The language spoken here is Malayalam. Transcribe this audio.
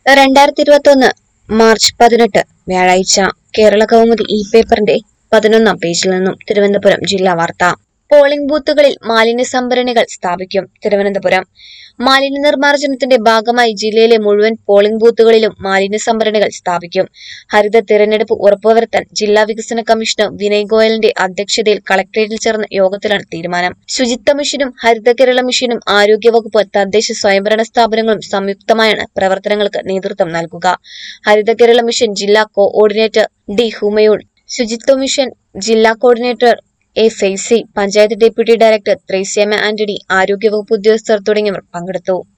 രണ്ടായിരത്തി ഇരുപത്തി ഒന്ന് മാർച്ച് പതിനെട്ട് വ്യാഴാഴ്ച കേരള കൗമുദി ഇ പേപ്പറിന്റെ പതിനൊന്നാം പേജിൽ നിന്നും തിരുവനന്തപുരം ജില്ലാ വാർത്ത പോളിംഗ് ബൂത്തുകളിൽ മാലിന്യ സംഭരണികൾ സ്ഥാപിക്കും തിരുവനന്തപുരം മാലിന്യ നിർമ്മാർജ്ജനത്തിന്റെ ഭാഗമായി ജില്ലയിലെ മുഴുവൻ പോളിംഗ് ബൂത്തുകളിലും മാലിന്യ സംഭരണികൾ സ്ഥാപിക്കും ഹരിത തിരഞ്ഞെടുപ്പ് ഉറപ്പുവരുത്താൻ ജില്ലാ വികസന കമ്മീഷണർ വിനയ് ഗോയലിന്റെ അധ്യക്ഷതയിൽ കളക്ടറേറ്റിൽ ചേർന്ന യോഗത്തിലാണ് തീരുമാനം ശുചിത്വ മിഷനും ഹരിത കേരള മിഷനും ആരോഗ്യവകുപ്പ് തദ്ദേശ സ്വയംഭരണ സ്ഥാപനങ്ങളും സംയുക്തമായാണ് പ്രവർത്തനങ്ങൾക്ക് നേതൃത്വം നൽകുക ഹരിത കേരള മിഷൻ ജില്ലാ കോഓർഡിനേറ്റർ ഡി ഹുമയൂൺ ശുചിത്വ മിഷൻ ജില്ലാ coordinator A Faizy panchayat deputy director Thresiamma Antony ആരോഗ്യവകുപ്പ് ഉദ്യോഗസ്ഥർ തുടങ്ങിയവർ പങ്കെടുത്തു